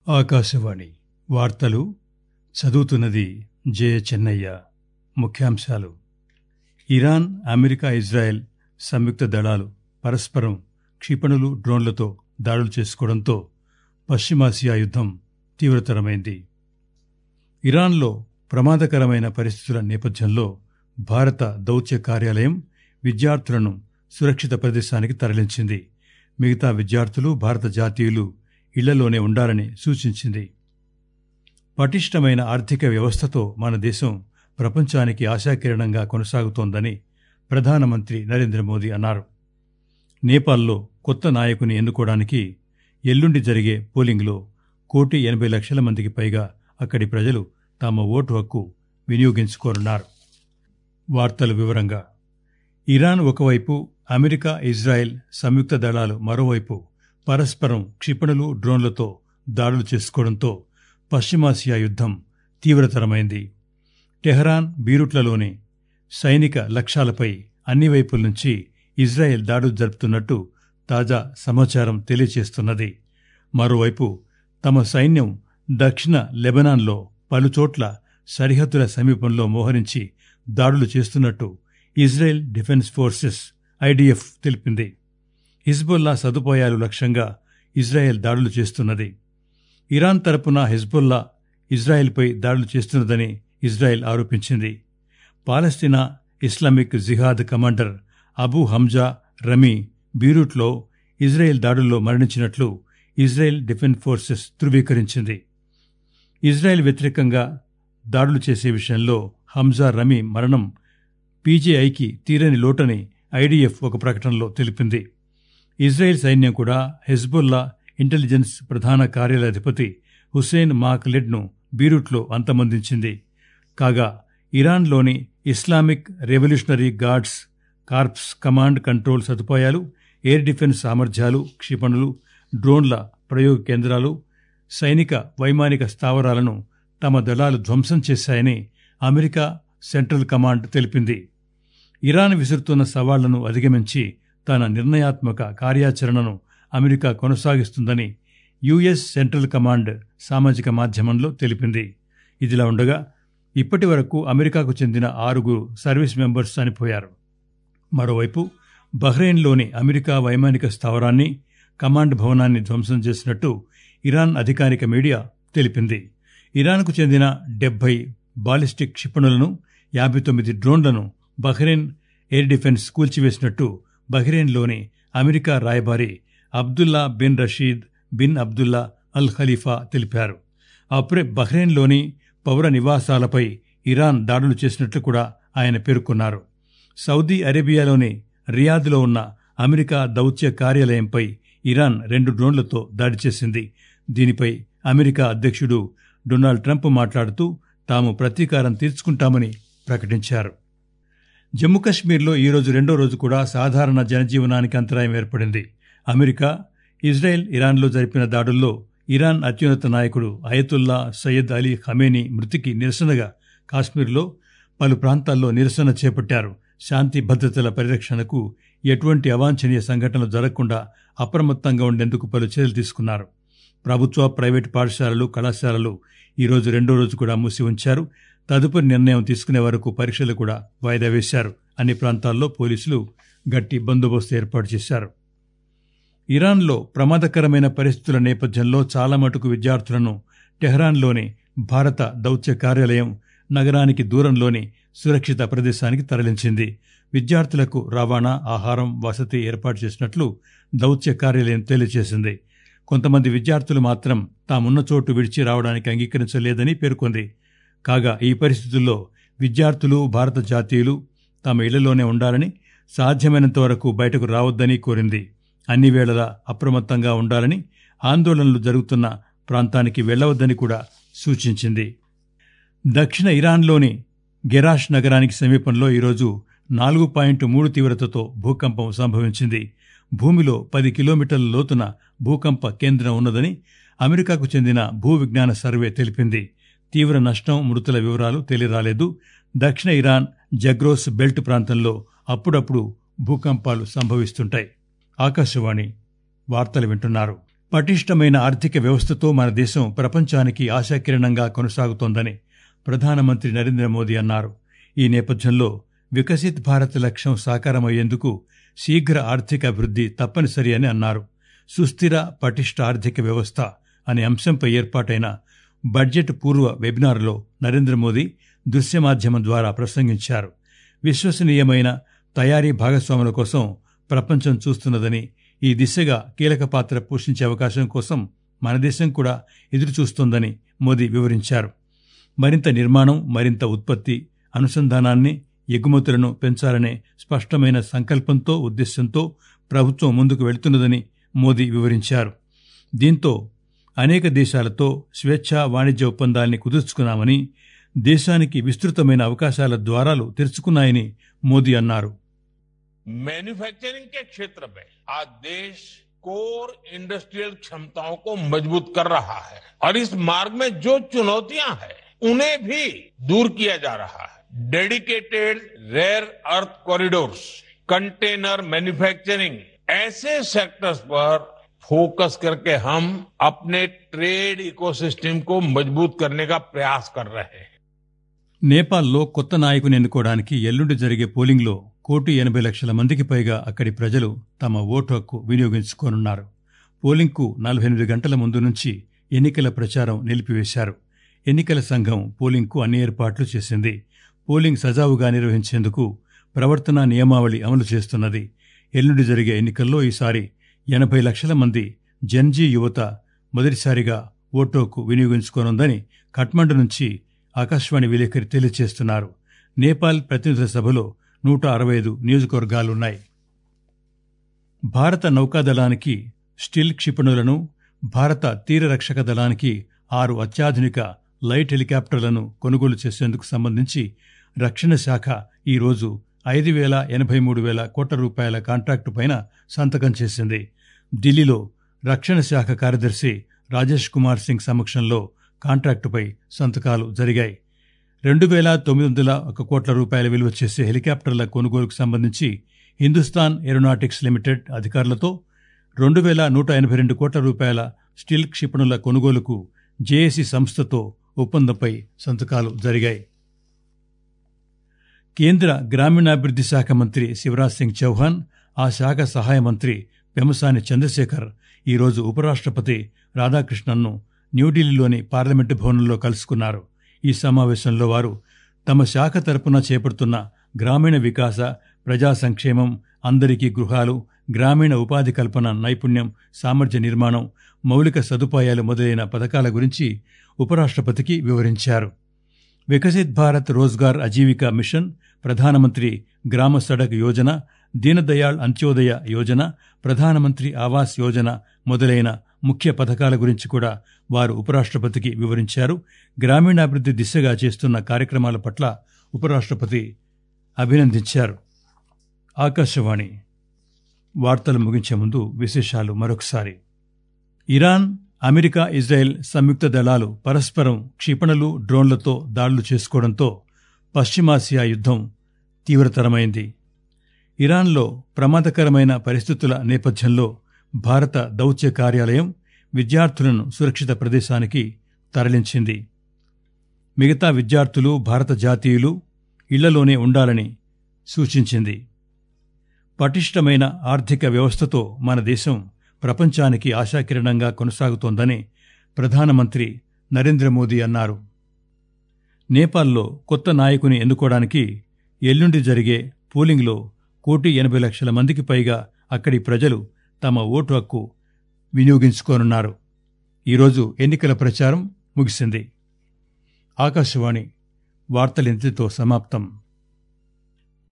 ఆకాశవాణి వార్తలు చదువుతున్నది జయ చెన్నయ్య ముఖ్యాంశాలు ఇరాన్ అమెరికా ఇజ్రాయెల్ సంయుక్త దళాలు పరస్పరం క్షిపణులు డ్రోన్లతో దాడులు చేసుకోవడంతో పశ్చిమాసియా యుద్దం తీవ్రతరమైంది ఇరాన్లో ప్రమాదకరమైన పరిస్థితుల నేపథ్యంలో భారత దౌత్య కార్యాలయం విద్యార్థులను సురక్షిత ప్రదేశానికి తరలించింది మిగతా విద్యార్థులు భారత జాతీయులు ఇళ్లలోనే ఉండాలని సూచించింది పటిష్టమైన ఆర్థిక వ్యవస్థతో మన దేశం ప్రపంచానికి ఆశాకిరణంగా కొనసాగుతోందని ప్రధానమంత్రి నరేంద్ర మోదీ అన్నారు నేపాల్లో కొత్త నాయకుని ఎన్నుకోవడానికి ఎల్లుండి జరిగే పోలింగ్లో కోటి ఎనభై లక్షల మందికి పైగా అక్కడి ప్రజలు తమ ఓటు హక్కు వినియోగించుకోనున్నారు వార్తల వివరంగా ఇరాన్ ఒకవైపు అమెరికా ఇజ్రాయెల్ సంయుక్త దళాలు మరోవైపు పరస్పరం క్షిపణులు డ్రోన్లతో దాడులు చేసుకోవడంతో పశ్చిమాసియా యుద్దం తీవ్రతరమైంది టెహరాన్ బీరుట్లలోని సైనిక లక్ష్యాలపై అన్ని వైపుల నుంచి ఇజ్రాయెల్ దాడులు జరుపుతున్నట్టు తాజా సమాచారం తెలియచేస్తున్నది మరోవైపు తమ సైన్యం దక్షిణ లెబనాన్లో పలుచోట్ల సరిహద్దుల సమీపంలో మోహరించి దాడులు చేస్తున్నట్టు ఇజ్రాయెల్ డిఫెన్స్ ఫోర్సెస్ ఐడిఎఫ్ తెలిపింది హిజ్బుల్లా సదుపాయాలు లక్ష్యంగా ఇజ్రాయెల్ దాడులు చేస్తున్నది ఇరాన్ తరపున హిజ్బుల్లా ఇజ్రాయెల్పై దాడులు చేస్తున్నదని ఇజ్రాయెల్ ఆరోపించింది Palestine Islamic Jihad commander Abu Hamza Rami బీరూట్లో ఇజ్రాయెల్ దాడుల్లో మరణించినట్లు ఇజ్రాయెల్ డిఫెన్స్ ఫోర్సెస్ ధృవీకరించింది ఇజ్రాయెల్ వ్యతిరేకంగా దాడులు చేసే విషయంలో హంజా రమీ మరణం పీజేఐకి తీరని లోటని ఐడిఎఫ్ ఒక ప్రకటనలో తెలిపింది ఇజ్రాయెల్ సైన్యం కూడా హెజ్బుల్లా ఇంటెలిజెన్స్ ప్రధాన కార్యాలయాధిపతి హుసేన్ మాక్లెడ్ను బీరూట్లో అంతమొందించింది కాగా ఇరాన్లోని Islamic revolutionary guards corps command control సదుపాయాలు ఎయిర్ డిఫెన్స్ సామర్థ్యాలు క్షిపణులు డ్రోన్ల ప్రయోగ కేంద్రాలు సైనిక వైమానిక స్థావరాలను తమ దళాలు ధ్వంసం చేశాయని అమెరికా సెంట్రల్ కమాండ్ తెలిపింది ఇరాన్ విసురుతున్న సవాళ్లను అధిగమించి తన నిర్ణయాత్మక కార్యాచరణను అమెరికా కొనసాగిస్తుందని యుఎస్ సెంట్రల్ కమాండ్ సామాజిక మాధ్యమంలో తెలిపింది ఇదిలా ఉండగా ఇప్పటి వరకు అమెరికాకు చెందిన ఆరుగురు సర్వీస్ మెంబర్స్ చనిపోయారు మరోవైపు బహ్రెయిన్లోని అమెరికా వైమానిక స్థావరాన్ని కమాండ్ భవనాన్ని ధ్వంసం చేసినట్టు ఇరాన్ అధికారిక మీడియా తెలిపింది ఇరాన్కు చెందిన డెబ్బై బాలిస్టిక్ క్షిపణులను యాభై తొమ్మిది డ్రోన్లను బహ్రెయిన్ ఎయిర్ డిఫెన్స్ కూల్చివేసినట్టు బహ్రెయిన్లోని అమెరికా రాయబారి Abdullah bin Rashid bin Abdullah Al Khalifa తెలిపారు అప్పుడే బహ్రెయిన్లోని పౌర నివాసాలపై ఇరాన్ దాడులు చేసినట్లు కూడా ఆయన పేర్కొన్నారు సౌదీ అరేబియాలోని రియాద్లో ఉన్న అమెరికా దౌత్య కార్యాలయంపై ఇరాన్ రెండు డ్రోన్లతో దాడి చేసింది దీనిపై అమెరికా అధ్యక్షుడు డొనాల్డ్ ట్రంప్ మాట్లాడుతూ తాము ప్రతీకారం తీర్చుకుంటామని ప్రకటించారు జమ్మూ కశ్మీర్లో ఈరోజు రెండో రోజు కూడా సాధారణ జనజీవనానికి అంతరాయం ఏర్పడింది అమెరికా ఇజ్రాయెల్ ఇరాన్లో జరిపిన దాడుల్లో ఇరాన్ అత్యున్నత నాయకుడు అయతుల్లా సయ్యద్ అలీ ఖమేనీ మృతికి నిరసనగా కాశ్మీర్లో పలు ప్రాంతాల్లో నిరసన చేపట్టారు శాంతి భద్రతల పరిరక్షణకు ఎటువంటి అవాంఛనీయ సంఘటనలు జరగకుండా అప్రమత్తంగా ఉండేందుకు పలు చర్యలు తీసుకున్నారు ప్రభుత్వ ప్రైవేటు పాఠశాలలు కళాశాలలు ఈరోజు రెండో రోజు కూడా మూసి ఉంచారు తదుపరి నిర్ణయం తీసుకునే వరకు పరీక్షలు కూడా వాయిదా వేశారు అన్ని ప్రాంతాల్లో పోలీసులు గట్టి బందోబస్తు ఏర్పాటు చేశారు ఇరాన్లో ప్రమాదకరమైన పరిస్థితుల నేపథ్యంలో చాలా మటుకు విద్యార్థులను టెహ్రాన్లోని భారత దౌత్య కార్యాలయం నగరానికి దూరంలోని సురక్షిత ప్రదేశానికి తరలించింది విద్యార్థులకు రవాణా ఆహారం వసతి ఏర్పాటు చేసినట్లు దౌత్య కార్యాలయం తెలియజేసింది కొంతమంది విద్యార్థులు మాత్రం తామున్న చోటు విడిచి రావడానికి అంగీకరించలేదని పేర్కొంది కాగా ఈ పరిస్థితుల్లో విద్యార్థులు భారత జాతీయులు తమ ఇళ్లలోనే ఉండాలని సాధ్యమైనంత వరకు బయటకు రావద్దని కోరింది అన్ని వేళలా అప్రమత్తంగా ఉండాలని ఆందోళనలు జరుగుతున్న ప్రాంతానికి వెళ్లవద్దని కూడా సూచించింది దక్షిణ ఇరాన్లోని గెరాష్ నగరానికి సమీపంలో ఈరోజు నాలుగు పాయింట్ మూడు తీవ్రతతో భూకంపం సంభవించింది భూమిలో పది కిలోమీటర్ల లోతున భూకంప కేంద్రం ఉన్నదని అమెరికాకు చెందిన భూ విజ్ఞాన సర్వే తెలిపింది తీవ్ర నష్టం మృతుల వివరాలు తెలియరాలేదు దక్షిణ ఇరాన్ జగ్రోస్ బెల్ట్ ప్రాంతంలో అప్పుడప్పుడు భూకంపాలు సంభవిస్తుంటాయి ఆకాశవాణి వార్తలు వింటున్నారు పటిష్టమైన ఆర్థిక వ్యవస్థతో మన దేశం ప్రపంచానికి ఆశాకిరణంగా కొనసాగుతోందని ప్రధానమంత్రి నరేంద్ర మోదీ అన్నారు ఈ నేపథ్యంలో వికసిత్ భారత్ లక్ష్యం సాకారమయ్యేందుకు శీఘ్ర ఆర్థిక అభివృద్ధి తప్పనిసరి అని అన్నారు సుస్థిర పటిష్ట ఆర్థిక వ్యవస్థ అనే అంశంపై ఏర్పాటైన బడ్జెట్ పూర్వ వెబినార్లో నరేంద్ర మోదీ దృశ్య మాధ్యమం ద్వారా ప్రసంగించారు విశ్వసనీయమైన తయారీ భాగస్వాముల కోసం ప్రపంచం చూస్తున్నదని ఈ దిశగా కీలక పాత్ర పోషించే అవకాశం కోసం మన దేశం కూడా ఎదురుచూస్తోందని మోదీ వివరించారు మరింత నిర్మాణం మరింత ఉత్పత్తి అనుసంధానాన్ని ఎగుమతులను పెంచాలనే స్పష్టమైన సంకల్పంతో ఉద్దేశంతో ప్రభుత్వం ముందుకు వెళుతున్నదని మోదీ వివరించారు దీంతో అనేక దేశాలతో స్వేచ్ఛా వాణిజ్య ఒప్పందాల్ని కుదుర్చుకున్నామని దేశానికి విస్తృతమైన అవకాశాల ద్వారాలు తెరుచుకున్నాయని మోదీ అన్నారు मैन्युफैक्चरिंग के क्षेत्र में आज देश कोर इंडस्ट्रियल क्षमताओं को मजबूत कर रहा है और इस मार्ग में जो चुनौतियां हैं उन्हें भी दूर किया जा रहा है dedicated rare earth corridors container manufacturing ऐसे सेक्टर्स पर फोकस करके हम अपने ट्रेड इकोसिस्टम को मजबूत करने का प्रयास कर रहे हैं నేపాల్లో కొత్త నాయకుని ఎన్నుకోవడానికి ఎల్లుండి జరిగే పోలింగ్లో కోటి ఎనభై లక్షల మందికి పైగా అక్కడి ప్రజలు తమ ఓటు హక్కు వినియోగించుకోనున్నారు పోలింగ్కు నలభై ఎనిమిది గంటల ముందు నుంచి ఎన్నికల ప్రచారం నిలిపివేశారు ఎన్నికల సంఘం పోలింగ్కు అన్ని ఏర్పాట్లు చేసింది పోలింగ్ సజావుగా నిర్వహించేందుకు ప్రవర్తనా నియమావళి అమలు చేస్తున్నది ఎల్లుండి జరిగే ఎన్నికల్లో ఈసారి ఎనభై లక్షల మంది జన్జీ యువత మొదటిసారిగా ఓటు హక్కు వినియోగించుకోనుందని కఠ్మండు నుంచి ఆకాశవాణి విలేకరి తెలియజేస్తున్నారు నేపాల్ ప్రతినిధుల సభలో నూట అరవై ఐదు నియోజకవర్గాలున్నాయి భారత నౌకాదళానికి స్టిల్ క్షిపణులను భారత తీర రక్షక దళానికి ఆరు అత్యాధునిక లైట్ హెలికాప్టర్లను కొనుగోలు చేసేందుకు సంబంధించి రక్షణ శాఖ ఈరోజు ఐదు వేల ఎనభై మూడు వేల కోట్ల రూపాయల కాంట్రాక్టు పైన సంతకం చేసింది ఢిల్లీలో రక్షణ శాఖ కార్యదర్శి రాజేష్ కుమార్ సింగ్ సమక్షంలో కాంట్రాక్టుపై సంతకాలు జరిగాయి రెండు వేల తొమ్మిది వందల ఒక కోట్ల రూపాయల విలువ చేసే హెలికాప్టర్ల కొనుగోలుకు సంబంధించి హిందుస్థాన్ ఏరోనాటిక్స్ లిమిటెడ్ అధికారులతో రెండు వేల నూట ఎనభై రెండు కోట్ల రూపాయల స్టీల్ క్షిపణుల కొనుగోలుకు జేఏసీ సంస్థతో ఒప్పందంపై సంతకాలు జరిగాయి కేంద్ర గ్రామీణాభివృద్ధి శాఖ మంత్రి శివరాజ్ సింగ్ చౌహాన్ ఆ శాఖ సహాయ మంత్రి పెమసాని చంద్రశేఖర్ ఈరోజు ఉపరాష్ట్రపతి రాధాకృష్ణన్ను న్యూఢిల్లీలోని పార్లమెంటు భవనంలో కలుసుకున్నారు ఈ సమావేశంలో వారు తమ శాఖ తరపున చేపడుతున్న గ్రామీణ వికాస ప్రజా సంక్షేమం అందరికీ గృహాలు గ్రామీణ ఉపాధి కల్పన నైపుణ్యం సామర్థ్య నిర్మాణం మౌలిక సదుపాయాలు మొదలైన పథకాల గురించి ఉపరాష్ట్రపతికి వివరించారు వికసిత్ భారత్ రోజ్గార్ అజీవిక మిషన్ ప్రధానమంత్రి గ్రామ సడక్ యోజన దీనదయాళ్ అంత్యోదయ యోజన ప్రధానమంత్రి ఆవాస్ యోజన మొదలైన ముఖ్య పథకాల గురించి కూడా వారు ఉపరాష్ట్రపతికి వివరించారు గ్రామీణాభివృద్ధి దిశగా చేస్తున్న కార్యక్రమాల పట్ల ఉపరాష్ట్రపతి అభినందించారు ఆకాశవాణి వార్తలు ముగించే ముందు విశేషాలు మరొకసారి ఇరాన్ అమెరికా ఇజ్రాయెల్ సంయుక్త దళాలు పరస్పరం క్షిపణులు డ్రోన్లతో దాడులు చేసుకోవడంతో పశ్చిమాసియా యుద్ధం తీవ్రతరమైంది ఇరాన్లో ప్రమాదకరమైన పరిస్థితుల నేపథ్యంలో భారత దౌత్య కార్యాలయం విద్యార్థులను సురక్షిత ప్రదేశానికి తరలించింది మిగతా విద్యార్థులు భారత జాతీయులు ఇళ్లలోనే ఉండాలని సూచించింది పటిష్టమైన ఆర్థిక వ్యవస్థతో మన దేశం ప్రపంచానికి ఆశాకిరణంగా కొనసాగుతోందని ప్రధానమంత్రి నరేంద్ర మోదీ అన్నారు నేపాల్లో కొత్త నాయకుని ఎన్నుకోవడానికి ఎల్లుండి జరిగే పోలింగ్లో కోటి ఎనభై లక్షల మందికి పైగా అక్కడి ప్రజలు తమ ఓటు హక్కు వినియోగించుకోనున్నారు ఈరోజు ఎన్నికల ప్రచారం ముగిసింది ఆకాశవాణి వార్తలింతటితో సమాప్తం